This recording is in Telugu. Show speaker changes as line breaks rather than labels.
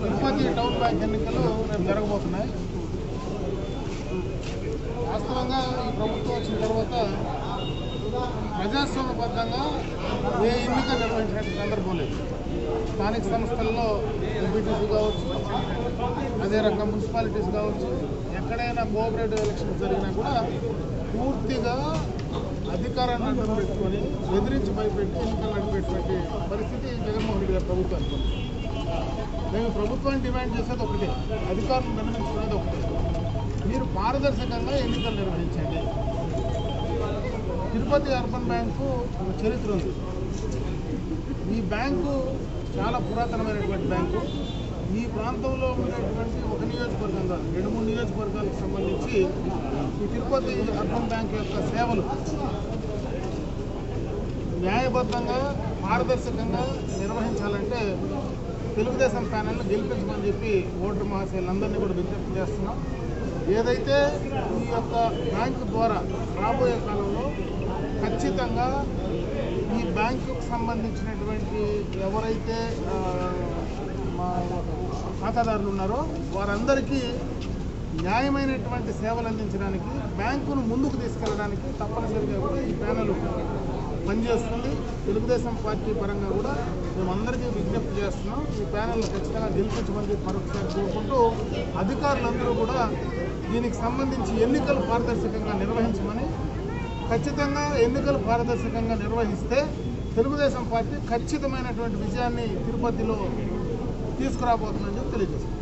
తిరుపతి టౌన్ బ్యాంక్ ఎన్నికలు రేపు జరగబోతున్నాయి వాస్తవంగా ఈ ప్రభుత్వం వచ్చిన తర్వాత ప్రజాస్వామ్యబద్ధంగా ఏ ఎన్నిక నిర్వహించిన సందర్భం లేదు స్థానిక సంస్థల్లో ఎంపీటీసీ కావచ్చు అదే రకంగా మున్సిపాలిటీస్ కావచ్చు ఎక్కడైనా కోఆపరేటివ్ ఎలక్షన్స్ జరిగినా కూడా పూర్తిగా అధికారాన్ని అడ్డం పెట్టుకొని ఎదిరించి భయపెట్టి ఎన్నికలు నడిపేటువంటి పరిస్థితి జగన్మోహన్ రెడ్డి గారి ప్రభుత్వానికి ఉంది. మేము ప్రభుత్వాన్ని డిమాండ్ చేసేది ఒకటే అధికారులు నిర్ణయించుకునేది ఒకటే మీరు పారదర్శకంగా ఎన్నికలు నిర్వహించండి తిరుపతి అర్బన్ బ్యాంకు ఒక చరిత్ర ఉంది ఈ బ్యాంకు చాలా పురాతనమైనటువంటి బ్యాంకు ఈ ప్రాంతంలో ఉండేటువంటి ఒక నియోజకవర్గం కాదు రెండు మూడు నియోజకవర్గాలకు సంబంధించి ఈ తిరుపతి అర్బన్ బ్యాంక్ యొక్క సేవలు న్యాయబద్ధంగా పారదర్శకంగా నిర్వహించాలంటే తెలుగుదేశం ప్యానెల్ని గెలిపించమని చెప్పి ఓటర్ మహాశయులందరినీ కూడా విజ్ఞప్తి చేస్తున్నాం ఏదైతే ఈ యొక్క బ్యాంకు ద్వారా రాబోయే కాలంలో ఖచ్చితంగా ఈ బ్యాంకుకు సంబంధించినటువంటి ఎవరైతే ఆ, మా ఖాతాదారులు ఉన్నారో వారందరికీ న్యాయమైనటువంటి సేవలు అందించడానికి బ్యాంకును ముందుకు తీసుకెళ్ళడానికి తప్పనిసరిగా కూడా ఈ ప్యానెల్ పనిచేస్తుంది తెలుగుదేశం పార్టీ పరంగా కూడా మేమందరికీ విజ్ఞప్తి చేస్తున్నాం ఈ ప్యానెల్ ఖచ్చితంగా గెలిపించమని చెప్పి మరొకసారి కోరుకుంటూ అధికారులందరూ కూడా దీనికి సంబంధించి ఎన్నికలు పారదర్శకంగా నిర్వహించమని ఖచ్చితంగా ఎన్నికలు పారదర్శకంగా నిర్వహిస్తే తెలుగుదేశం పార్టీ ఖచ్చితమైనటువంటి విజయాన్ని తిరుపతిలో తీసుకురాబోతుందని చెప్పి తెలియజేస్తుంది